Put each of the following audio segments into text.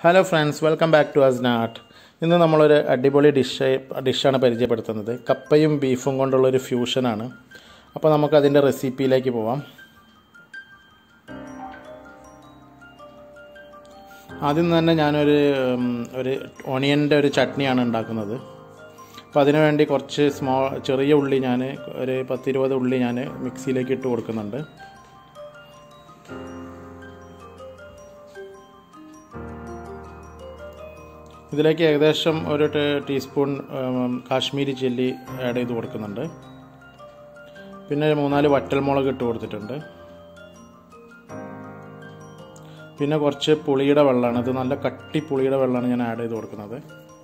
hello friends welcome back to അസ് നാട്ട് ഇന്ന് നമ്മളൊരു അടിപൊളി ഡിഷ് ഡിഷാണ് പരിചയപ്പെടുത്തുന്നത് കപ്പയും ബീഫും കൊണ്ടുള്ളൊരു ഫ്യൂഷനാണ് അപ്പോൾ നമുക്ക് അതിൻ്റെ റെസിപ്പിയിലേക്ക് പോവാം ആദ്യം തന്നെ ഞാനൊരു ഉം, ഒരു ഓണിയൻ്റെ ഒരു ചട്നിയാണ് ഉണ്ടാക്കുന്നത് അപ്പോൾ അതിനു വേണ്ടി കുറച്ച് സ്മോ ചെറിയ ഉള്ളി ഞാൻ ഒരു പത്തിരുപത് ഉള്ളി ഞാൻ മിക്സിയിലേക്ക് ഇട്ട് കൊടുക്കുന്നുണ്ട് ഇതിലേക്ക് ഏകദേശം ഒരു ടേ- ടീസ്പൂൺ ഉം, കാശ്മീരി ചില്ലി ആഡ് ചെയ്ത് കൊടുക്കുന്നുണ്ട് പിന്നെ ഒരു മൂന്നാല് വറ്റൽമുളക് ഇട്ട് കൊടുത്തിട്ടുണ്ട് പിന്നെ കുറച്ച് പുളിയുടെ വെള്ളമാണ് ഇത് നല്ല കട്ടി പുളിയുടെ വെള്ളമാണ് ഞാൻ ആഡ് ചെയ്ത് കൊടുക്കുന്നത്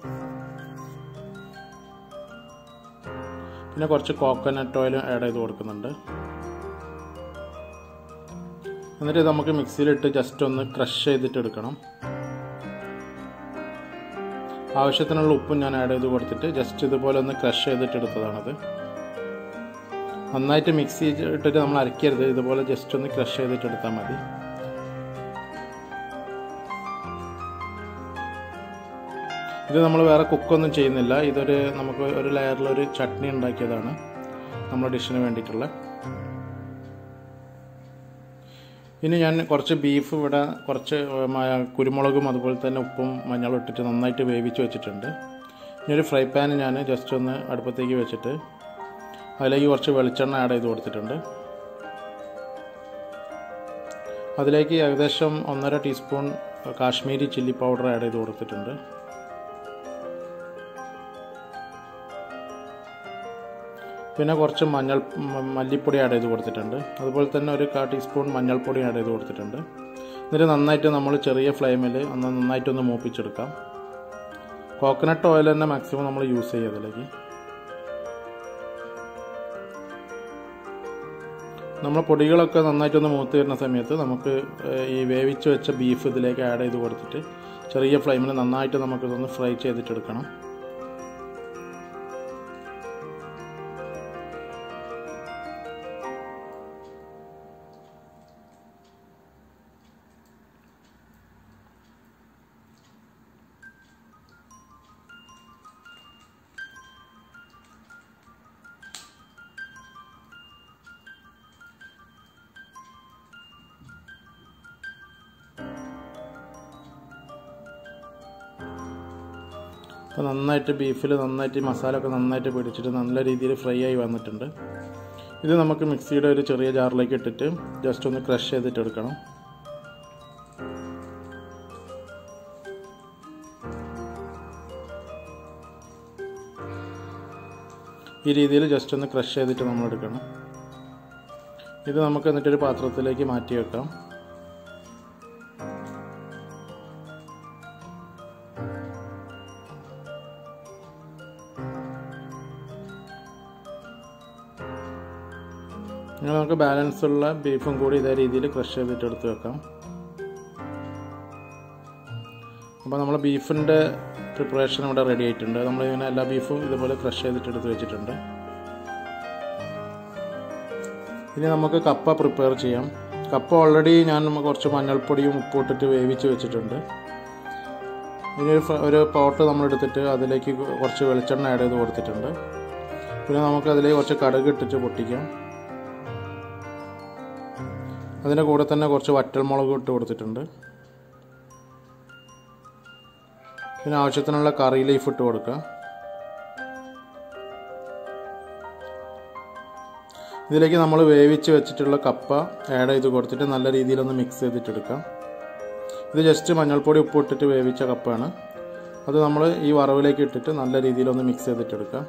പിന്നെ കുറച്ച് കോക്കനട്ട് ഓയിൽ ആഡ് ചെയ്ത് കൊടുക്കുന്നുണ്ട് എന്നിട്ട് ഇത് നമുക്ക് മിക്സിയിലിട്ട് ജസ്റ്റ് ഒന്ന് ക്രഷ് ചെയ്തിട്ട് എടുക്കണം ആവശ്യത്തിനുള്ള ഉപ്പും ഞാൻ ആഡ് ചെയ്ത് കൊടുത്തിട്ട് ജസ്റ്റ് ഇതുപോലെ ഒന്ന് ക്രഷ് ചെയ്തിട്ട് എടുത്തതാണത് നന്നായിട്ട് മിക്സ് ഇട്ടിട്ട് നമ്മൾ അരക്കരുത് ഇതുപോലെ ജസ്റ്റ് ഒന്ന് ക്രഷ് ചെയ്തിട്ട് എടുത്താൽ മതി ഇത് നമ്മൾ വേറെ കുക്കൊന്നും ചെയ്യുന്നില്ല ഇതൊരു നമുക്ക് ഒരു ലെയറിലൊരു ചട്നി ഉണ്ടാക്കിയതാണ് നമ്മുടെ ഡിഷിന് വേണ്ടിയിട്ടുള്ള ഇനി ഞാൻ കുറച്ച് ബീഫ് ഇവിടെ കുറച്ച് മ- കുരുമുളകും അതുപോലെ തന്നെ ഉപ്പും മഞ്ഞളും ഇട്ടിട്ട് നന്നായിട്ട് വേവിച്ച് വെച്ചിട്ടുണ്ട് ഇനി ഒരു ഫ്രൈ പാൻ ഞാൻ ജസ്റ്റ് ഒന്ന് അടുപ്പത്തേക്ക് വെച്ചിട്ട് അതിലേക്ക് കുറച്ച് വെളിച്ചെണ്ണ ആഡ് ചെയ്ത് കൊടുത്തിട്ടുണ്ട് അതിലേക്ക് ഏകദേശം ഒന്നര teaspoon Kashmiri chilli powder add ചെയ്ത് കൊടുത്തിട്ടുണ്ട് പിന്നെ കുറച്ച് മഞ്ഞൾ മ- മല്ലിപ്പൊടി ആഡ് ചെയ്ത് കൊടുത്തിട്ടുണ്ട് അതുപോലെ തന്നെ ഒരു കാ ടീസ്പൂൺ മഞ്ഞൾപ്പൊടി ആഡ് ചെയ്ത് കൊടുത്തിട്ടുണ്ട് എന്നിട്ട് നന്നായിട്ട് നമ്മൾ ചെറിയ ഫ്ലെയിമിൽ ഒന്ന് നന്നായിട്ടൊന്ന് മൂപ്പിച്ചെടുക്കാം കോക്കനട്ട് ഓയിൽ തന്നെ മാക്സിമം നമ്മൾ യൂസ് ചെയ്യുക അതിലേക്ക് നമ്മൾ പൊടികളൊക്കെ നന്നായിട്ടൊന്ന് മൂത്ത് വരുന്ന സമയത്ത് നമുക്ക് ഏഹ്, ഈ വേവിച്ച് വെച്ച ബീഫ് ഇതിലേക്ക് ആഡ് ചെയ്ത് കൊടുത്തിട്ട് ചെറിയ ഫ്ലെയിമിൽ നന്നായിട്ട് നമുക്കിതൊന്ന് ഫ്രൈ ചെയ്തിട്ടെടുക്കണം അപ്പോൾ നന്നായിട്ട് ബീഫിൽ നന്നായിട്ട് ഈ മസാല ഒക്കെ നന്നായിട്ട് പിടിച്ചിട്ട് നല്ല രീതിയിൽ ഫ്രൈ ആയി വന്നിട്ടുണ്ട് ഇത് നമുക്ക് മിക്സിയുടെ ഒരു ചെറിയ ജാറിലേക്ക് ഇട്ടിട്ട് ജസ്റ്റ് ഒന്ന് ക്രഷ് ചെയ്തിട്ട് എടുക്കണം ഈ രീതിയിൽ ജസ്റ്റ് ഒന്ന് ക്രഷ് ചെയ്തിട്ട് നമ്മൾ എടുക്കണം ഇത് നമുക്ക് എന്നിട്ടൊരു പാത്രത്തിലേക്ക് മാറ്റി വെക്കാം ഇനി നമുക്ക് ബാലൻസ് ഉള്ള ബീഫും കൂടി ഇതേ രീതിയിൽ ക്രഷ് ചെയ്തിട്ട് എടുത്ത് വെക്കാം അപ്പോൾ നമ്മൾ ബീഫിൻ്റെ പ്രിപ്പറേഷൻ ഇവിടെ റെഡി ആയിട്ടുണ്ട് നമ്മളിങ്ങനെ എല്ലാ ബീഫും ഇതുപോലെ ക്രഷ് ചെയ്തിട്ട് എടുത്ത് വെച്ചിട്ടുണ്ട് ഇനി നമുക്ക് കപ്പ പ്രിപ്പയർ ചെയ്യാം കപ്പ ഓൾറെഡി ഞാൻ നമ്മ കുറച്ച് മഞ്ഞൾപ്പൊടിയും ഉപ്പും ഇട്ടിട്ട് വേവിച്ച് വെച്ചിട്ടുണ്ട് ഇനി ഒരു ഫ്ര- ഒരു പോട്ട് നമ്മൾ എടുത്തിട്ട് അതിലേക്ക് കുറച്ച് വെളിച്ചെണ്ണ ആഡ് ചെയ്ത് കൊടുത്തിട്ടുണ്ട് പിന്നെ നമുക്ക് അതിലേക്ക് കുറച്ച് കടുക് ഇട്ടിട്ട് പൊട്ടിക്കാം അതിൻ്റെ കൂടെ തന്നെ കുറച്ച് വറ്റൽമുളക് ഇട്ട് കൊടുത്തിട്ടുണ്ട് പിന്നെ ആവശ്യത്തിനുള്ള കറി ലീഫ് ഇട്ട് കൊടുക്കുക ഇതിലേക്ക് നമ്മൾ വേവിച്ച് വെച്ചിട്ടുള്ള കപ്പ ആഡ് ചെയ്ത് കൊടുത്തിട്ട് നല്ല രീതിയിലൊന്ന് മിക്സ് ചെയ്തിട്ടെടുക്കാം ഇത് ജസ്റ്റ് മഞ്ഞൾപ്പൊടി ഉപ്പ് ഇട്ടിട്ട് വേവിച്ച കപ്പാണ് അത് നമ്മൾ ഈ വറവിലേക്ക് ഇട്ടിട്ട് നല്ല രീതിയിലൊന്ന് മിക്സ് ചെയ്തിട്ടെടുക്കാം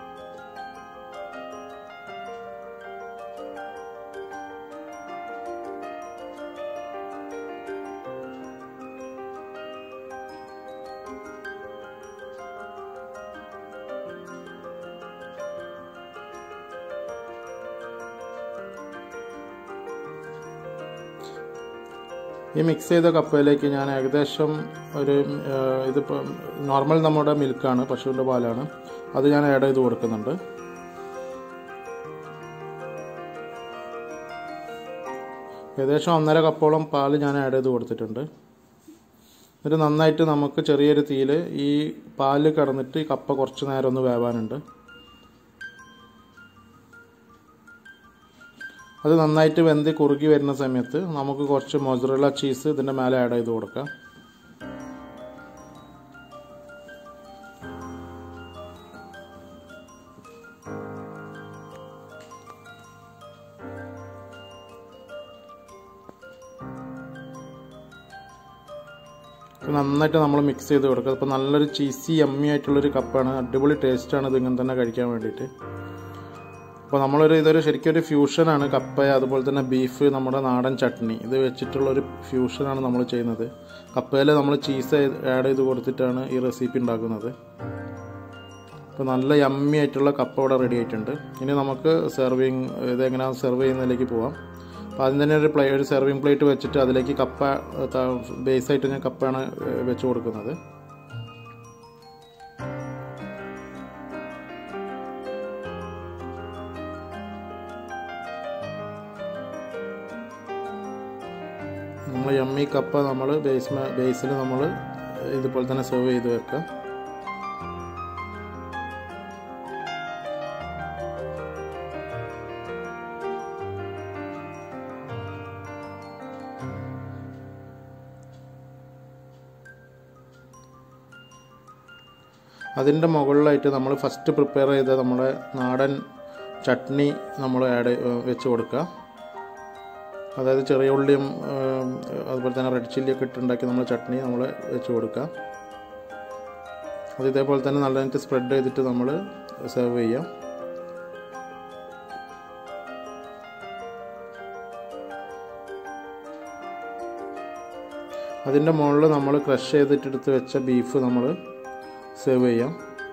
ഈ മിക്സ് ചെയ്ത കപ്പയിലേക്ക് ഞാൻ ഏകദേശം ഒരു ഏഹ്, ഇതിപ്പോൾ നോർമൽ നമ്മുടെ മിൽക്കാണ് പശുവിൻ്റെ പാലാണ് അത് ഞാൻ ആഡ് ചെയ്ത് കൊടുക്കുന്നുണ്ട് ഏകദേശം ഒന്നര കപ്പോളം പാൽ ഞാൻ ആഡ് ചെയ്ത് കൊടുത്തിട്ടുണ്ട് എന്നിട്ട് നന്നായിട്ട് നമുക്ക് ചെറിയൊരു തീയിൽ ഈ പാല് കടന്നിട്ട് ഈ കപ്പ കുറച്ച് നേരം ഒന്ന് വേവാനുണ്ട് അത് നന്നായിട്ട് വെന്ത് കുറുകി വരുന്ന സമയത്ത് നമുക്ക് കുറച്ച് മൊസറല്ല ചീസ് ഇതിൻ്റെ മേലെ ആഡ് ചെയ്ത് കൊടുക്കാം ഇത് നന്നായിട്ട് നമ്മൾ മിക്സ് ചെയ്ത് കൊടുക്കുക ഇപ്പോൾ നല്ലൊരു ചീസി എമ്മി ആയിട്ടുള്ളൊരു കപ്പാണ് അടിപൊളി ടേസ്റ്റാണ് ഇത് ഇങ്ങനെ തന്നെ കഴിക്കാൻ വേണ്ടിയിട്ട് അപ്പോൾ നമ്മളൊരു ഇതൊരു ശരിക്കും ഒരു ഫ്യൂഷനാണ് കപ്പ അതുപോലെ തന്നെ ബീഫ് നമ്മുടെ നാടൻ ചട്നി ഇത് വെച്ചിട്ടുള്ളൊരു ഫ്യൂഷനാണ് നമ്മൾ ചെയ്യുന്നത് കപ്പയിൽ നമ്മൾ ചീസ് ആഡ് ചെയ്ത് കൊടുത്തിട്ടാണ് ഈ റെസിപ്പി ഉണ്ടാക്കുന്നത് അപ്പോൾ നല്ല യമ്മി ആയിട്ടുള്ള കപ്പ ഇവിടെ റെഡി ആയിട്ടുണ്ട് ഇനി നമുക്ക് സെർവിങ് ഇത് എങ്ങനെയാണ് സെർവ് ചെയ്യുന്നതിലേക്ക് പോവാം അപ്പോൾ അതിന് തന്നെ ഒരു പ്ലേ ഒരു സെർവിങ് പ്ലേറ്റ് വെച്ചിട്ട് അതിലേക്ക് കപ്പ ബേസായിട്ട് ഞാൻ കപ്പയാണ് വെച്ച് കൊടുക്കുന്നത് നമ്മൾ യമ്മി കപ്പ നമ്മൾ ബേസ് ബേസിൽ നമ്മൾ ഇതുപോലെ തന്നെ സെർവ് ചെയ്ത് വെക്കാം അതിൻ്റെ മുകളിലായിട്ട് നമ്മൾ ഫസ്റ്റ് പ്രിപ്പയർ ചെയ്ത നമ്മുടെ നാടൻ ചട്നി നമ്മൾ ആഡ് വെച്ച് കൊടുക്കുക അതായത് ചെറിയ ഉള്ളിയും അതുപോലെ തന്നെ റെഡ് ചില്ലിയൊക്കെ ഇട്ടുണ്ടാക്കി നമ്മൾ ചട്നി നമ്മൾ വെച്ച് കൊടുക്കുക അത് ഇതേപോലെ തന്നെ നല്ലതായിട്ട് സ്പ്രെഡ് ചെയ്തിട്ട് നമ്മൾ സെർവ് ചെയ്യാം അതിൻ്റെ മുകളിൽ നമ്മൾ ക്രഷ് ചെയ്തിട്ട് എടുത്ത് വെച്ച ബീഫ് നമ്മൾ സേവ് ചെയ്യാം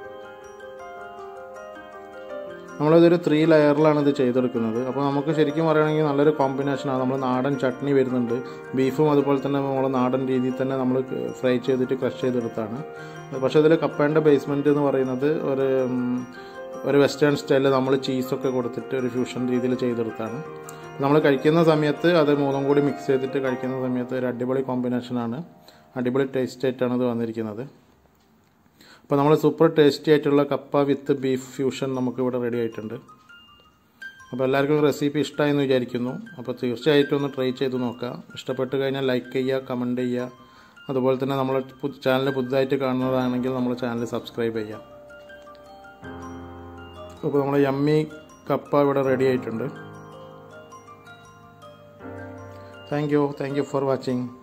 നമ്മളിതൊരു ത്രീ ലെയറിലാണ് ഇത് ചെയ്തെടുക്കുന്നത് അപ്പോൾ നമുക്ക് ശരിക്കും പറയുകയാണെങ്കിൽ നല്ലൊരു കോമ്പിനേഷനാണ് നമ്മൾ നാടൻ ചട്നി വരുന്നുണ്ട് ബീഫും അതുപോലെ തന്നെ നമ്മൾ നാടൻ രീതിയിൽ തന്നെ നമ്മൾ ഫ്രൈ ചെയ്തിട്ട് ക്രഷ് ചെയ്തെടുത്താണ് പക്ഷേ ഇതിൽ കപ്പേൻ്റെ ബേസ്മെൻറ്റ് എന്ന് പറയുന്നത് ഒരു ഒരു വെസ്റ്റേൺ സ്റ്റൈലിൽ നമ്മൾ ചീസൊക്കെ കൊടുത്തിട്ട് ഒരു ഫ്യൂഷൻ രീതിയിൽ ചെയ്തെടുത്താണ് നമ്മൾ കഴിക്കുന്ന സമയത്ത് അത് മൂന്നും കൂടി മിക്സ് ചെയ്തിട്ട് കഴിക്കുന്ന സമയത്ത് ഒരു അടിപൊളി കോമ്പിനേഷനാണ് അടിപൊളി ടേസ്റ്റ് ആയിട്ടാണ് ഇത് വന്നിരിക്കുന്നത് അപ്പോൾ നമ്മൾ സൂപ്പർ ടേസ്റ്റി ആയിട്ടുള്ള കപ്പ വിത്ത് ബീഫ് ഫ്യൂഷൻ നമുക്ക് ഇവിടെ റെഡി ആയിട്ടുണ്ട് അപ്പോൾ എല്ലാവർക്കും റെസിപ്പി ഇഷ്ടമായെന്ന് വിചാരിക്കുന്നു അപ്പോൾ തീർച്ചയായിട്ടും ഒന്ന് ട്രൈ ചെയ്ത് നോക്കുക ഇഷ്ടപ്പെട്ട് കഴിഞ്ഞാൽ ലൈക്ക് ചെയ്യുക കമൻറ്റ് ചെയ്യുക അതുപോലെ തന്നെ നമ്മൾ ചാനൽ പുതുതായിട്ട് കാണുന്നതാണെങ്കിൽ നമ്മൾ ചാനൽ സബ്സ്ക്രൈബ് ചെയ്യുക അപ്പോൾ നമ്മൾ യമ്മി കപ്പ ഇവിടെ റെഡി ആയിട്ടുണ്ട് thank you thank you for watching